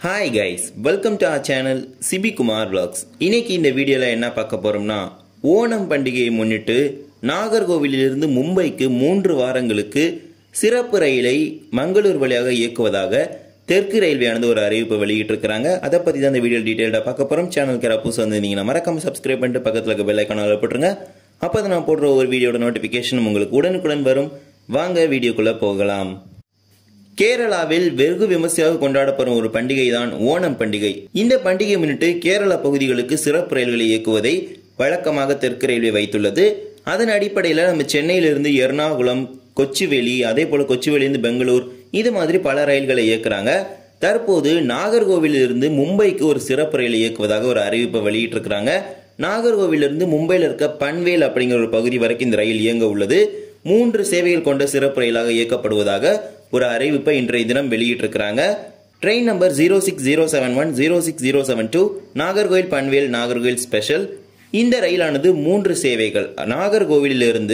hi guys welcome to our channel Sibi Kumar vlogs இன்னைக்கு இந்த வீடியோவில் என்ன பார்க்க போறோம்னா ஓணம் பண்டிகையை முன்னிட்டு நாகர்கோவிலிருந்து மும்பைக்கு மூன்று வாரங்களுக்கு சிறப்பு ரயிலை மங்களூர் வழியாக இயக்குவதாக தெற்கு ரயில்வேயானது ஒரு அறிவிப்பை வெளியிட்டிருக்கிறாங்க அதை பற்றி தான் இந்த வீடியோ டீட்டெயிலாக பார்க்க போகிறோம் சேனலுக்கு யாராவது புதுசு வந்திருந்தீங்கன்னா மறக்காம சப்ஸ்கிரைப் பண்ணிட்டு பக்கத்தில் இருக்க பெல் ஐக்கான போட்டுருங்க அப்போ தான் நான் போடுற ஒரு வீடியோட நோட்டிஃபிகேஷன் உங்களுக்கு உடனுக்குடன் வரும் வாங்க வீடியோக்குள்ளே போகலாம் கேரளாவில் வெகு விமர்சையாக கொண்டாடப்படும் ஒரு பண்டிகை தான் ஓணம் பண்டிகை இந்த பண்டிகை முன்னிட்டு கேரள பகுதிகளுக்கு சிறப்பு ரயில்களை இயக்குவதை வழக்கமாக தெற்கு ரயில்வே வைத்துள்ளது அதன் அடிப்படையில் நம்ம சென்னையிலிருந்து எர்ணாகுளம் கொச்சிவேலி அதே போல கொச்சிவேலியிலிருந்து பெங்களூர் இது மாதிரி பல ரயில்களை இயக்குறாங்க தற்போது நாகர்கோவிலிருந்து மும்பைக்கு ஒரு சிறப்பு ரயில் இயக்குவதாக ஒரு அறிவிப்பை வெளியிட்டிருக்கிறாங்க நாகர்கோவிலிருந்து மும்பையில் இருக்க பன்வேல் அப்படிங்கிற ஒரு பகுதி வரைக்கும் இந்த ரயில் இயங்க உள்ளது மூன்று சேவைகள் கொண்ட சிறப்பு ரயிலாக இயக்கப்படுவதாக ஒரு அறிவிப்பை இன்றைய தினம் வெளியிட்டிருக்கிறாங்க train number zero six zero seven one zero six zero seven two Nagercoil Panvel Nagercoil special இந்த ரயிலானது மூன்று சேவைகள் நாகர்கோவிலிருந்து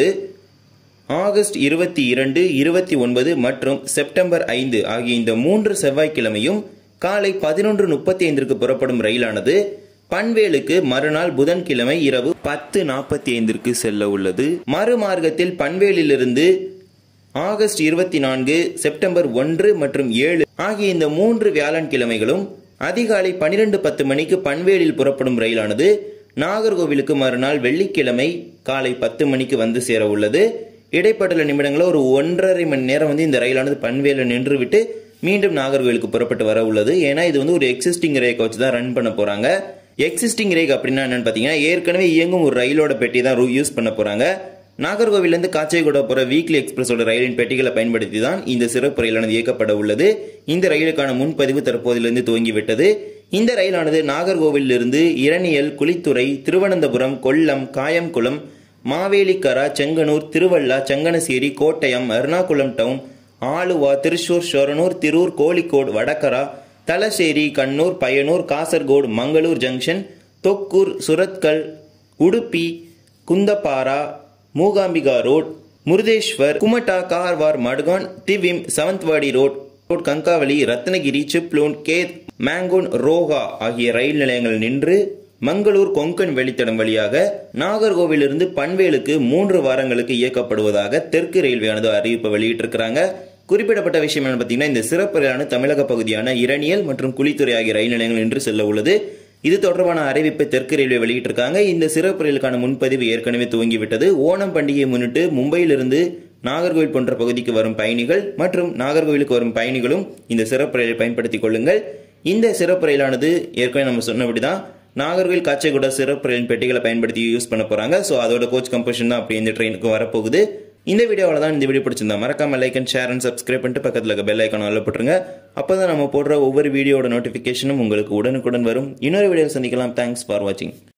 ஆகஸ்ட் இருபத்தி இரண்டு இருபத்தி ஒன்பது மற்றும் செப்டம்பர் ஐந்து ஆகிய இந்த மூன்று செவ்வாய்க்கிழமையும் காலை பதினொன்று முப்பத்தி ஐந்திற்கு புறப்படும் ரயிலானது பன்வேலுக்கு மறுநாள் புதன்கிழமை இரவு பத்து நாற்பத்தி ஐந்திற்கு செல்ல உள்ளது மறுமார்க்கத்தில் பன்வேலிலிருந்து ஆகஸ்ட் இருபத்தி நான்கு செப்டம்பர் ஒன்று மற்றும் ஏழு ஆகிய இந்த மூன்று வியாழன் கிழமைகளும் அதிகாலை பனிரெண்டு பத்து மணிக்கு பன்வேலில் புறப்படும் ரயிலானது நாகர்கோவிலுக்கு மறுநாள் வெள்ளிக்கிழமை காலை பத்து மணிக்கு வந்து சேர உள்ளது இடைப்பட்டுள்ள நிமிடங்களில் ஒரு ஒன்றரை மணி நேரம் வந்து இந்த ரயிலானது பன்வேலில் நின்று விட்டு மீண்டும் நாகர்கோவிலுக்கு புறப்பட்டு வர உள்ளது ஏன்னா இது வந்து ஒரு எக்ஸிஸ்டிங் ரேக் வச்சு தான் ரன் பண்ண போறாங்க எக்ஸிஸ்டிங் ரேக் அப்படின்னா என்னன்னு பார்த்தீங்கன்னா ஏற்கனவே இயங்கும் ஒரு ரயிலோட பெட்டி தான் யூஸ் பண்ண போறாங்க நாகர்கோவிலிருந்து காச்சைகுடா போற வீக்லி எக்ஸ்பிரஸோட ரயிலின் பெட்டிகளை பயன்படுத்தி தான் இந்த சிறப்பு ரயிலானது இயக்கப்பட உள்ளது இந்த ரயிலுக்கான முன்பதிவு தற்போதிலிருந்து துவங்கிவிட்டது இந்த ரயிலானது நாகர்கோவிலிருந்து Eraniel Kuzhithurai Thiruvananthapuram Kollam Kayamkulam Mavelikara Chengannur Thiruvalla Changanassery Kottayam Ernakulam town Aluva Thrissur Shoranur Tirur Kozhikode Vadakara Thalassery Kannur Payyanur Kasaragod Mangalore junction Thokur Surathkal Udupi Kundapura Mookambika road Murdeshwar Kumta Karwar Madgaon Thivim Sawantwadi road road Kankavli Ratnagiri Chiplun Khed Mangaon Roha ஆகிய ரயில் நிலையங்கள் நின்று மங்களூர் கொங்கன் வெளித்தடம் வழியாக நாகர்கோவிலிருந்து பன்வேலுக்கு மூன்று வாரங்களுக்கு இயக்கப்படுவதாக தெற்கு ரயில்வேயானது அறிவிப்பு வெளியிட்டிருக்கிறாங்க குறிப்பிடப்பட்ட விஷயம் என்ன பார்த்தீங்கன்னா இந்த சிறப்பு ரயிலான தமிழக பகுதியான இரணியல் மற்றும் குளித்துறை ஆகிய ரயில் நிலையங்கள் நின்று செல்ல உள்ளது இது தொடர்பான அறிவிப்பை தெற்கு ரயில்வே வெளியிட்டிருக்காங்க இந்த சிறப்பு ரயிலுக்கான முன்பதிவு ஏற்கனவே துவங்கிவிட்டது ஓணம் பண்டிகையை முன்னிட்டு மும்பையிலிருந்து நாகர்கோவில் போன்ற பகுதிக்கு வரும் பயணிகள் மற்றும் நாகர்கோவிலுக்கு வரும் பயணிகளும் இந்த சிறப்பு ரயிலை பயன்படுத்திக் கொள்ளுங்கள் இந்த சிறப்பு ரயிலானது ஏற்கனவே நம்ம சொன்னபடிதான் நாகர்கோவில் காச்சைகுடா சிறப்பு ரயில் பெட்டிகளை பயன்படுத்தி யூஸ் பண்ண போறாங்க ஸோ அதோட கோச் கம்பஷன் தான் அப்படி இந்த ட்ரெயினுக்கு வரப்போகுது இந்த வீடியோவில் தான் இந்த வீடியோ பிடிச்சிருந்தா மறக்காம like and share and subscribe பண்ணிட்டு பக்கத்தில் இருக்க பெல் ஐக்கான அல்ல போட்டுருங்க அப்போ தான் நம்ம போடுற ஒவ்வொரு வீடியோட நோட்டிஃபிகேஷனும் உங்களுக்கு உடனுக்குடன் வரும் இன்னொரு வீடியோ சந்திக்கலாம் தேங்க்ஸ் ஃபார் வாட்சிங்